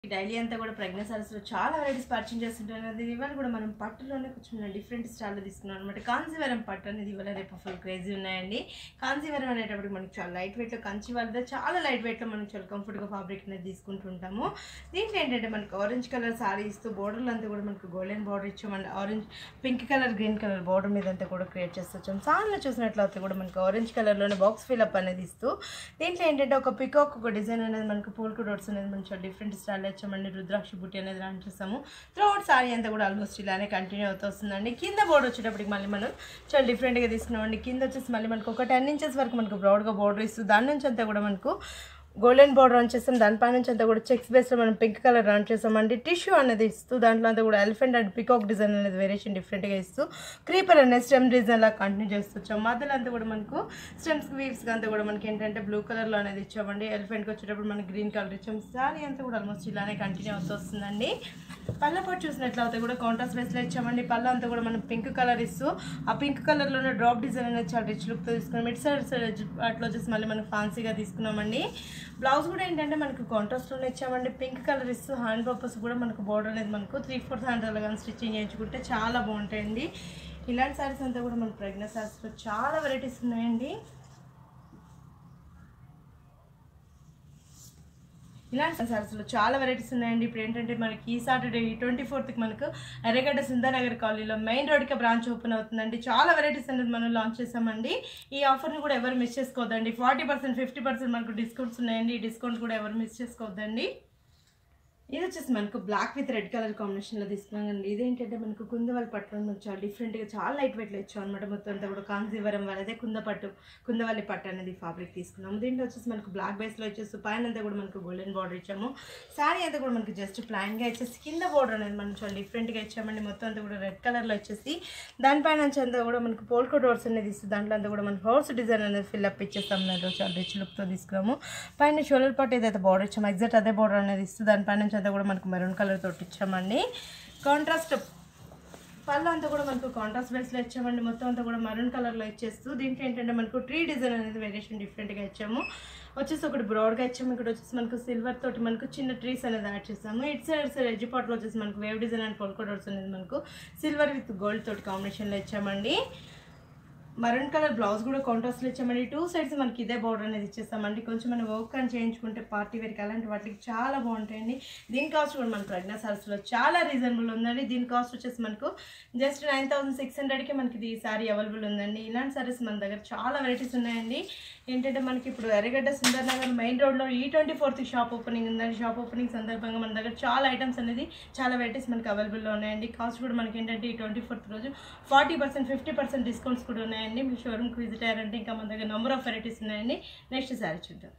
daily అంతా కూడా pregnant సారీస్లో చాలా వెరైటీస్ పర్చేజ్ చేస్తుంటాను అది ఇవాళ కూడా మనం పట్టులోనే కొంచెం డిఫరెంట్ స్టైల్లో తీసుకున్నాం అనమాట కాంచీవరం పట్టు అనేది ఇవాళ రేపు ఫుల్ క్రేజీ ఉన్నాయండి కాంచీవరం అనేటప్పుడు మనకి చాలా లైట్ వెయిట్లో కంచి వాళ్ళతో చాలా లైట్ వెయిట్లో మనం చాలా కంఫర్ట్గా ఫ్యాబ్రిక్ అనేది తీసుకుంటుంటాము దీంట్లో ఏంటంటే మనకు ఆరెంజ్ కలర్ సారీ ఇస్తూ బోర్డర్లు అంతా కూడా మనకు గోల్డెన్ బార్డర్ ఇచ్చామండి orange pink colour green colour border మీద అంతా కూడా క్రియేట్ చేస్తాం సార్లు చూసినట్లయితే కూడా మనకు ఆరెంజ్ కలర్లోనే బాక్స్ ఫిల్అప్ అనేది ఇస్తూ దీంట్లో ఏంటంటే ఒక పికాక్ ఒక డిజైన్ అనేది మనకు పోల్కు డోట్స్ అనేది మంచిగా డిఫరెంట్ స్టైల్ వచ్చామండి రుద్రాక్ష బుట్టి అనేది రన్ చేస్తాము త్రూఅవుట్ సారీ అంతా కూడా ఆల్మోస్ట్ ఇలానే కంటిన్యూ అవుతూ వస్తుందండి కింద బోర్డర్ వచ్చేటప్పటికి మళ్ళీ మనం చాలా డిఫరెంట్గా తీసుకున్నామండి కింద వచ్చేసి మళ్ళీ మనకు ఒక టెన్ ఇంచెస్ వరకు మనకు బ్రాడ్గా బోర్డర్ ఇస్తూ దాని నుంచి అంతా కూడా మనకు గోల్డెన్ బోర్డర్ రన్ చేస్తాం దానిపై నుంచి అంతా కూడా చెక్స్ బేస్లో మనం పింక్ కలర్ రన్ చేస్తామండి టిష్యూ అనేది ఇస్తూ దాంట్లో అంతా కూడా ఎలిఫెంట్ అండ్ పికాక్ డిజైన్ అనేది వేరియేషన్ డిఫరెంట్గా ఇస్తూ క్రీపర్ అనేది స్టెమ్ డిజైన్ లా కంటిన్యూ చేస్తూ వచ్చాం మధ్యలో అంతా కూడా మనకు స్టెమ్స్ వీవ్స్ అంతా కూడా మనకి ఏంటంటే బ్లూ కలర్లో అనేది ఇచ్చామండి ఎలిఫెంట్కి వచ్చేటప్పుడు మనకి గ్రీన్ కలర్ ఇచ్చాం సారీ అంతా కూడా ఆల్మోస్ట్ ఇలానే కంటిన్యూ అవుతూ వస్తుందండి పళ్ళ పాటు చూసినట్లయితే కూడా కాంట్రాస్ట్ బేస్లో ఇచ్చామండి పళ్ళ అంతా కూడా మనం పింక్ కలర్ ఇస్తూ ఆ పింక్ కలర్లోనే డ్రాప్ డిజైన్ అనేది చాలా రిచ్ లుక్తో తీసుకున్నాం మిడ్ సైడ్ సైడ్ అట్లా వచ్చేసి మళ్ళీ మనం ఫ్యాన్సీగా తీసుకున్నామండి బ్లౌజ్ కూడా ఏంటంటే మనకు కాంట్రాస్ట్లోనే ఇచ్చామండి పింక్ కలర్ ఇస్తూ హ్యాండ్ పర్పస్ కూడా మనకు బోర్డర్ అనేది మనకు త్రీ ఫోర్త్ హ్యాండ్ అలా కానీ స్టిచ్చింగ్ చేయించుకుంటే చాలా బాగుంటాయండి ఇలాంటి సారీస్ అంతా కూడా మన ప్రెగ్నెంట్ సారీస్లో చాలా వెరైటీస్ ఉన్నాయండి ఇలాంటి సారీస్లో చాలా వెరైటీస్ ఉన్నాయండి ఇప్పుడు ఏంటంటే మనకి ఈ సాటర్డే ట్వంటీ ఫోర్త్కి మనకు ఎర్రగడ్డ సుందరనగర్ కాలనీలో మెయిన్ రోడ్కి బ్రాంచ్ ఓపెన్ అవుతుందండి చాలా వెరైటీస్ అనేది మనం లాంచ్ చేసామండి ఈ ఆఫర్ని కూడా ఎవరు మిస్ చేసుకోవద్దండి ఫార్టీ పర్సెంట్ ఫిఫ్టీ పర్సెంట్ మనకు డిస్కౌంట్స్ ఉన్నాయండి ఈ డిస్కౌంట్ కూడా ఎవరు మిస్ చేసుకోవద్దండి ఇది వచ్చేసి మనకు బ్లాక్ విత్ రెడ్ కలర్ కాంబినేషన్లో తీసుకున్నాం అండి ఇదేంటంటే మనకు కుందవల్ పట్టు అని మనకు చాలా డిఫరెంట్గా చాలా లైట్ వెయిట్లో ఇచ్చాం అనమాట మొత్తం అంతా కూడా కాంజీవరం వాళ్ళదే కుంద పట్టు కుందవల్లి పట్టు అనేది ఫ్యాబ్రిక్ తీసుకున్నాము దీంట్లో వచ్చేసి మనకు బ్లాక్ బేస్లో వచ్చేసి పైన అంతా కూడా మనకు గోల్డెన్ బార్డర్ ఇచ్చాము శారీ అంతా కూడా మనకు జస్ట్ ప్లాన్గా ఇచ్చేసి కింద బార్డర్ అనేది మనం చాలా డిఫరెంట్గా ఇచ్చామండి మొత్తం అంతా కూడా రెడ్ కలర్లో వచ్చేసి దానిపైన నుంచి అంతా కూడా మనకు పోల్కో డోర్స్ అనేది ఇస్తుంది దాంట్లో అంతా కూడా మనకు హౌస్ డిజైన్ అనేది ఫిల్అప్ ఇచ్చేస్తాం దాంట్లో చాలా రిచ్ లుక్తో తీసుకున్నాము పైన షోల్డర్ పార్ట్ ఏదైతే బార్డర్ ఇచ్చామో ఎగ్జాక్ట్ అదే బార్డర్ అనేది ఇస్తుంది దానిపైన నుంచి అంతా కూడా మనకు మెరూన్ కలర్ తోటి ఇచ్చామండి కాంట్రాస్ట్ పళ్ళు అంతా కూడా మనకు కాంట్రాస్ట్ బేస్లో ఇచ్చామండి మొత్తం అంతా కూడా మరూన్ కలర్లో ఇచ్చేస్తూ దీంట్లో ఏంటంటే మనకు ట్రీ డిజైన్ అనేది వేరియేషన్ డిఫరెంట్గా ఇచ్చాము వచ్చేసి ఒకటి బ్రాడ్గా ఇచ్చాము ఇక్కడ వచ్చేసి మనకు సిల్వర్ తోటి మనకు చిన్న ట్రీస్ అనేది యాడ్ చేసాము ఇటు సైడ్ సైడ్ ఎడ్జ్ పాట్లో వచ్చేసి మనకు వేవ్ డిజైన్ అండ్ పొల్కోడోట్స్ అనేది మనకు సిల్వర్ విత్ గోల్డ్ తోటి కాంబినేషన్లో ఇచ్చామండి మరూన్ కలర్ బ్లౌజ్ కూడా కాంట్రాస్ట్లో ఇచ్చామండి టూ సైడ్స్ మనకి ఇదే బార్డర్ అనేది ఇచ్చేస్తామండి కొంచెం మనం వర్క్ అని చేయించుకుంటే పార్టీ వేర్కి అలాంటి వాటికి చాలా బాగుంటాయండి దీని కాస్ట్ కూడా మన ప్రజ్ఞా సారీస్లో చాలా రీజనబుల్ ఉందండి దీని కాస్ట్ వచ్చేసి మనకు జస్ట్ నైన్ థౌసండ్ సిక్స్ హండ్రెడ్కి మనకి ఇది ఈ సారీ అవైలబుల్ ఉందండి ఇలాంటి సారీస్ మన దగ్గర చాలా వెరైటీస్ ఉన్నాయండి ఏంటంటే మనకి ఇప్పుడు ఎర్రగడ్డ సుందర్ నగర్ మెయిన్ రోడ్లో ఈ ట్వంటీ ఫోర్త్ షాప్ ఓపెనింగ్ ఉందండి షాప్ ఓపెనింగ్ సందర్భంగా మన దగ్గర చాలా ఐటమ్స్ అనేది చాలా వెరైటీస్ మనకి అవైలబుల్లో ఉన్నాయండి కాస్ట్ కూడా మనకి ఏంటంటే ఈ ట్వంటీ ఫోర్త్ రోజు forty percent fifty percent discounts కూడా ఉన్నాయండి మీ షోరూమ్కి విజిట్ అయ్యారంటే ఇంకా మన దగ్గర నెంబర్ ఆఫ్ వెరైటీస్ ఉన్నాయండి నెక్స్ట్ సారీ చూద్దాం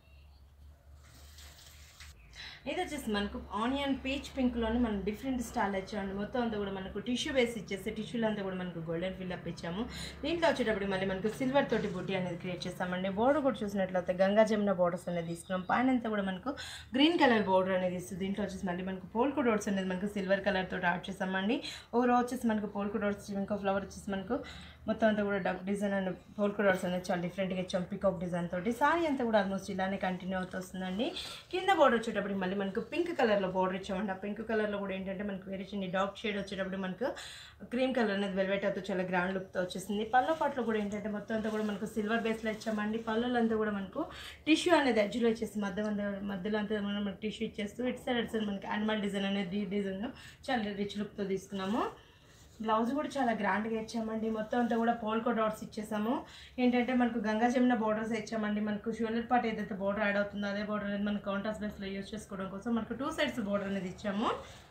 ఇది వచ్చేసి మనకు ఆనియన్ పీచ్ పింక్లోని మనం డిఫరెంట్ స్టైల్ ఇచ్చామండి మొత్తం అంతా కూడా మనకు టిష్యూ వేసి ఇచ్చేస్తే టిష్యూలో అంతా కూడా మనకు గోల్డెన్ ఫిల్అప్ ఇచ్చాము దీంట్లో వచ్చేటప్పుడు మళ్ళీ మనకు సిల్వర్ తోటి బుట్టి అనేది క్రియేట్ చేస్తామండి బోర్డర్ కూడా చూసినట్లయితే గంగా జమున బోర్డర్స్ అనేది తీసుకున్నాం పైన అంతా కూడా మనకు గ్రీన్ కలర్ బోర్డర్ అనేది ఇస్తుంది దీంట్లో వచ్చేసి మళ్ళీ మనకు పోల్కో డోట్స్ అనేది మనకు సిల్వర్ కలర్ తోటి యాడ్ చేస్తామండి ఓవర్ వచ్చేసి మనకు పోల్కో డోట్స్ ఇంకో ఫ్లవర్ వచ్చేసి మనకు మొత్తం అంతా కూడా duck design and polka dots అనేది చాలా డిఫరెంట్గా ఇచ్చాం పికాక్ డిజైన్ తోటి సారీ అంతా కూడా ఆల్మోస్ట్ ఇలానే కంటిన్యూ అవుతూ వస్తుందండి కింద బోర్డర్ వచ్చేటప్పుడు మళ్ళీ మనకు పింక్ కలర్లో బోర్డర్ ఇచ్చామండి ఆ పింక్ కలర్లో కూడా ఏంటంటే మనకు వేరే చిన్న డార్క్ షేడ్ వచ్చేటప్పుడు మనకు క్రీమ్ కలర్ అనేది వెల్వెట్ అవుతూ చాలా గ్రాండ్ లుక్తో వచ్చేసింది పళ్ళ పాటలో కూడా ఏంటంటే మొత్తం అంతా కూడా మనకు సిల్వర్ బేస్లో ఇచ్చామండి పళ్ళలంతా కూడా మనకు టిష్యూ అనేది ఎడ్జ్లో వచ్చేసి మధ్య మధ్య మధ్యలో అంతా మనం మనకు టిష్యూ ఇచ్చేస్తూ ఇటు సైడ్ ఇటు సైడ్ మనకి యానిమల్ డిజైన్ అనేది ఈ డిజైన్ చాలా రిచ్ లుక్తో తీసుకున్నాము బ్లౌజ్ కూడా చాలా గ్రాండ్గా ఇచ్చామండి మొత్తం అంతా కూడా పోల్కో డాట్స్ ఇచ్చేసాము ఏంటంటే మనకు గంగా జమున బోర్డర్స్ ఇచ్చామండి మనకు షోల్డర్ పార్ట్ ఏదైతే బోర్డర్ యాడ్ అవుతుందో అదే బోర్డర్ అనేది మనకు కాంట్రాస్ట్ బేస్లో యూజ్ చేసుకోవడం కోసం మనకు టూ సైడ్స్ బోర్డర్ అనేది ఇచ్చాము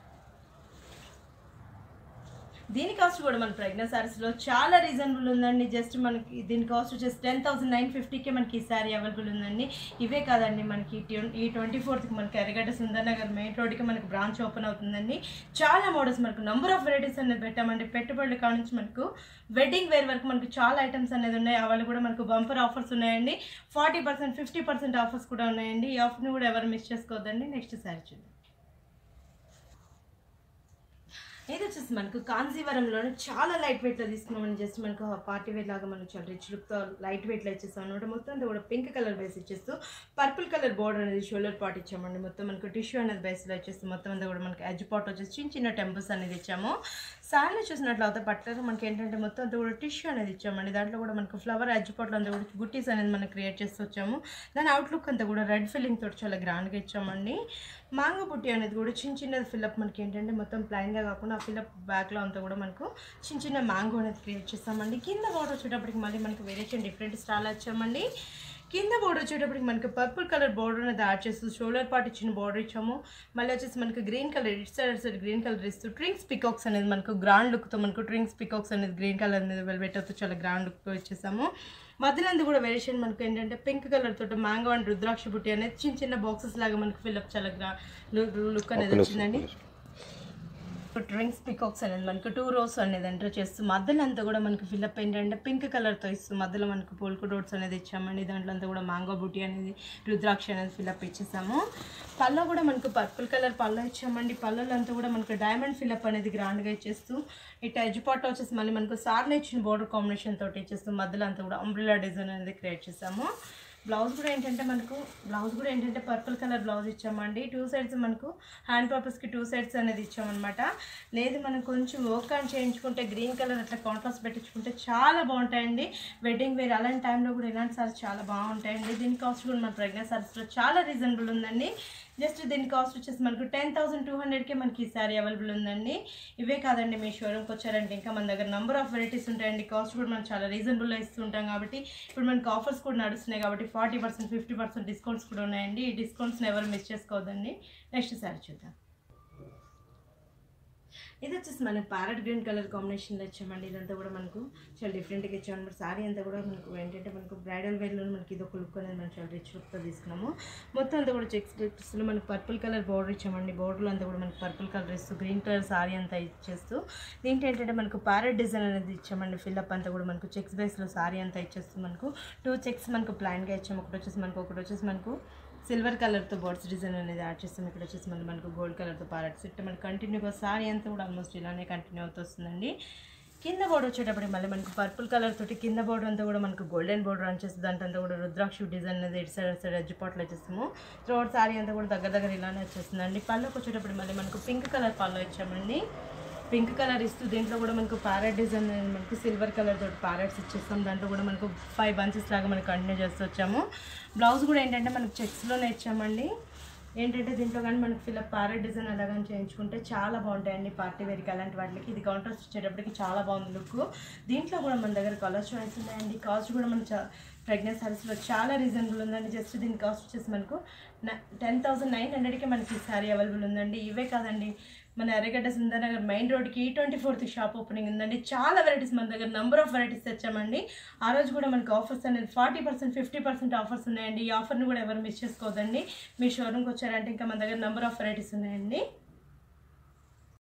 దీని కాస్ట్ కూడా మన ప్రెగ్నెంట్ సారీస్లో చాలా రీజనబుల్ ఉందండి జస్ట్ మనకి దీని కాస్ట్ వచ్చేసి టెన్ థౌసండ్ నైన్ ఫిఫ్టీకే మనకి ఈ సారీ అవైలబుల్ ఉందండి ఇవే కాదండి మనకి ట్వం- ఈ ట్వంటీ ఫోర్త్కి మనకి ఎర్రగడ్డ సుందరనగర్ మెయిన్ రోడ్కి మనకి బ్రాంచ్ ఓపెన్ అవుతుందండి చాలా మోడల్స్ మనకు నంబర్ ఆఫ్ వెరైటీస్ అనేది పెట్టామండి పెట్టుబడుల కాడ నుంచి మనకు వెడ్డింగ్ వేర్ వరకు మనకు చాలా ఐటమ్స్ అనేది ఉన్నాయి అవి కూడా మనకు బంపర్ ఆఫర్స్ ఉన్నాయండి forty percent fifty percent offers కూడా ఉన్నాయండి ఈ ఆఫర్ని కూడా ఎవరు మిస్ చేసుకోవద్దండి నెక్స్ట్ సారీ చూద్దాం ఇది వచ్చేసి మనకు కాంజీవరంలోనే చాలా లైట్ వెయిట్లో తీసుకున్నామని జస్ట్ మనకు పార్టీ వేర్ లాగా మనం చాలా రిచ్ లుక్తో లైట్ వెయిట్లో ఇచ్చేస్తాం అనమాట మొత్తం అంతా కూడా పింక్ కలర్ బేస్ ఇచ్చేస్తూ పర్పుల్ కలర్ బోర్డర్ అనేది షోల్డర్ పార్ట్ ఇచ్చామండి మొత్తం మనకు టిష్యూ అనేది బేస్లో వచ్చేసి మొత్తం అంతా కూడా మనకి ఎడ్జ్ పాట్ వచ్చేసి చిన్న చిన్న టెంపుల్స్ అనేది ఇచ్చాము శారీలో చూసినట్లయితే పట్టారు మనకి ఏంటంటే మొత్తం అంతా కూడా టిష్యూ అనేది ఇచ్చామండి దాంట్లో కూడా మనకు ఫ్లవర్ ఎడ్జ్ పాట్లో అంతా కూడా బుట్టీస్ అనేది మనం క్రియేట్ చేస్తూ వచ్చాము దాని అవుట్లుక్ అంతా కూడా రెడ్ ఫిల్లింగ్ తోటి చాలా గ్రాండ్గా ఇచ్చామండి మ్యాంగో బుట్టి అనేది కూడా చిన్న చిన్నది ఫిల్అప్ మనకి ఏంటంటే మొత్తం ప్లైన్గా కాకుండా ఆ ఫిల్అప్ బ్యాక్లో అంతా కూడా మనకు చిన్న చిన్న మ్యాంగో అనేది క్రియేట్ చేస్తామండి కింద బోర్డర్ వచ్చేటప్పటికి మళ్ళీ మనకి వేరియేషన్ డిఫరెంట్ స్టైల్ వచ్చామండి కింద బోర్డర్ వచ్చేటప్పటికి మనకి పర్పుల్ కలర్ బోర్డర్ అనేది యాడ్ చేస్తూ షోల్డర్ పార్ట్ ఇచ్చిన బోర్డర్ ఇచ్చాము మళ్ళీ వచ్చేసి మనకి గ్రీన్ కలర్ ఇటు సైడ్ అటు సైడ్ గ్రీన్ కలర్ ఇస్తూ ట్రింక్స్ పికాక్స్ అనేది మనకు గ్రాండ్ లుక్తో మనకు ట్రింక్స్ పికాక్స్ అనేది గ్రీన్ కలర్ అనేది వెల్వెట్ అవుతూ చాలా గ్రాండ్ లుక్తో ఇచ్చేసాము మధ్యలో అంతా కూడా వేరియేషన్ మనకు ఏంటంటే పింక్ కలర్ తోటి మ్యాంగో అండ్ రుద్రాక్ష బుట్టి అనేది చిన్న చిన్న బాక్సెస్ లాగా మనకు ఫిల్అప్ చాలా గ్రా లుక్ అనేది వచ్చిందండి డ్రింక్స్ పికాక్స్ అనేది మనకు టూ రోస్ అనేది ఎంటర్ చేస్తూ మధ్యలో అంతా కూడా మనకి ఫిల్అప్ ఏంటంటే పింక్ కలర్తో ఇస్తూ మధ్యలో మనకు పోల్కు డోట్స్ అనేది ఇచ్చామండి దాంట్లో అంతా కూడా మ్యాంగో బుట్టి అనేది రుద్రాక్ష అనేది ఫిల్అప్ ఇచ్చేసాము పళ్ళ కూడా మనకు పర్పుల్ కలర్ పళ్ళ ఇచ్చామండి పళ్ళలో అంతా కూడా మనకు డైమండ్ ఫిల్అప్ అనేది గ్రాండ్గా ఇచ్చేస్తూ ఇటు ఎడ్జ్ పాట్ వచ్చేసి మళ్ళీ మనకు సార్లు ఇచ్చిన బోర్డర్ కాంబినేషన్ తోటి ఇచ్చేస్తూ మధ్యలో అంతా కూడా అంబ్రిలా డిజైన్ అనేది క్రియేట్ చేసాము బ్లౌజ్ కూడా ఏంటంటే మనకు బ్లౌజ్ కూడా ఏంటంటే పర్పుల్ కలర్ బ్లౌజ్ ఇచ్చామండి టూ సైడ్స్ మనకు హ్యాండ్ పర్పస్కి టూ సైడ్స్ అనేది ఇచ్చామన్నమాట లేదు మనం కొంచెం వర్క్ ఆన్ చేయించుకుంటే గ్రీన్ కలర్ అట్లా కాంట్రాస్ట్ పెట్టించుకుంటే చాలా బాగుంటాయండి వెడ్డింగ్ వేర్ అలాంటి టైంలో కూడా ఇలాంటి సారీస్ చాలా బాగుంటాయండి దీని కాస్ట్ కూడా మన ప్రెగ్నెంట్ సారీస్లో చాలా రీజనబుల్ ఉందండి జస్ట్ దీని కాస్ట్ వచ్చేసి మనకు టెన్ థౌసండ్ టూ హండ్రెడ్కే మనకి ఈ సారీ అవైలబుల్ ఉందండి ఇవే కాదండి మీ షోరూమ్కి వచ్చారంటే ఇంకా మన దగ్గర నెంబర్ ఆఫ్ వెరైటీస్ ఉంటాయండి కాస్ట్ కూడా మనం చాలా రీజనబుల్లో ఇస్తుంటాం కాబట్టి ఇప్పుడు మనకు ఆఫర్స్ కూడా నడుస్తున్నాయి కాబట్టి forty percent fifty percent discounts కూడా ఉన్నాయండి ఈ డిస్కౌంట్స్ని ఎవరు మిస్ చేసుకోవద్దండి నెక్స్ట్ సారీ చూద్దాం ఇది వచ్చేసి మనకి ప్యారెట్ గ్రీన్ కలర్ కాంబినేషన్లో ఇచ్చామండి ఇదంతా కూడా మనకు చాలా డిఫరెంట్గా ఇచ్చామన్నమాట సారీ అంతా కూడా మనకు ఏంటంటే మనకు బ్రైడల్ వేర్లో మనకి ఇది ఒక లుక్ అనేది మనం చాలా రిచ్ లుక్తో తీసుకున్నాము మొత్తం అంతా కూడా చెక్స్ చెక్స్లో మనకి పర్పుల్ కలర్ బోర్డర్ ఇచ్చామండి బోర్డర్లో అంతా కూడా మనకి పర్పుల్ కలర్ ఇస్తూ గ్రీన్ కలర్ సారీ అంతా ఇచ్చేస్తూ దీంట్లో ఏంటంటే మనకు ప్యారెట్ డిజైన్ అనేది ఇచ్చామండి ఫిల్అప్ అంతా కూడా మనకు చెక్స్ బేస్లో సారీ అంతా ఇచ్చేస్తూ మనకు టూ చెక్స్ మనకు ప్లాన్గా ఇచ్చాము ఒకటి వచ్చేసి మనకు ఒకటి వచ్చేసి మనకు సిల్వర్ కలర్తో బర్డ్స్ డిజైన్ అనేది యాడ్ చేస్తాం ఇక్కడ వచ్చేసి మళ్ళీ మనకు గోల్డ్ కలర్తో ప్యారెట్ సెట్ మనకి కంటిన్యూగా సారీ అంతా కూడా ఆల్మోస్ట్ ఇలానే కంటిన్యూ అవుతూ వస్తుందండి కింద బోర్డర్ వచ్చేటప్పుడు మళ్ళీ మనకు పర్పుల్ కలర్ తోటి కింద బోర్డర్ అంతా కూడా మనకు గోల్డెన్ బోర్డర్ అని చేస్తుంది దాంట్లో అంతా కూడా రుద్రాక్ష డిజైన్ అనేది ఇటు సైడ్ అటు సైడ్ ఎడ్జ్ పాట్లో వచ్చేస్తాము త్రోట్ సారీ అంతా కూడా దగ్గర దగ్గర ఇలానే వచ్చేస్తుందండి పళ్ళకి వచ్చేటప్పుడు మళ్ళీ మనకు పింక్ కలర్ పళ్ళు ఇచ్చామండి పింక్ కలర్ ఇస్తూ దీంట్లో కూడా మనకు ప్యారెట్ డిజైన్ అనేది మనకు సిల్వర్ కలర్ తోటి ప్యారెట్స్ ఇచ్చేస్తాం దాంట్లో కూడా మనకు ఫైవ్ బంచెస్ లాగా మనకు కంటిన్యూ చేస్తూ వచ్చాము బ్లౌజ్ కూడా ఏంటంటే మనకు చెక్స్లోనే ఇచ్చామండి ఏంటంటే దీంట్లో కానీ మనకి ఫిలప్ ప్యారెట్ డిజైన్ అలాగని చేయించుకుంటే చాలా బాగుంటాయండి పార్టీ వేర్కి అలాంటి వాటికి ఇది కాంట్రాస్ట్ వచ్చేటప్పటికి చాలా బాగుంది లుక్ దీంట్లో కూడా మన దగ్గర కలర్ చాయిస్ ఉన్నాయండి కాస్ట్ కూడా మన చా ప్రెగ్నెంట్ సారీస్లో చాలా రీజనబుల్ ఉందండి జస్ట్ దీని కాస్ట్ వచ్చేసి మనకు టెన్ థౌసండ్ నైన్ హండ్రెడ్కి మనకి ఈ సారీ అవైలబుల్ ఉందండి ఇవే కాదండి మన ఎర్రగడ్డ సుందరనగర్ మెయిన్ రోడ్కి ఈ ట్వంటీ ఫోర్త్ షాప్ ఓపెనింగ్ ఉందండి చాలా వెరైటీస్ మన దగ్గర నెంబర్ ఆఫ్ వెరైటీస్ తెచ్చామండి ఆ రోజు కూడా మనకి ఆఫర్స్ అనేది forty percent fifty percent offers ఉన్నాయండి ఈ ఆఫర్ని కూడా ఎవరు మిస్ చేసుకోవద్దండి మీ షోరూమ్కి వచ్చారంటే ఇంకా మన దగ్గర నెంబర్ ఆఫ్ వెరైటీస్ ఉన్నాయండి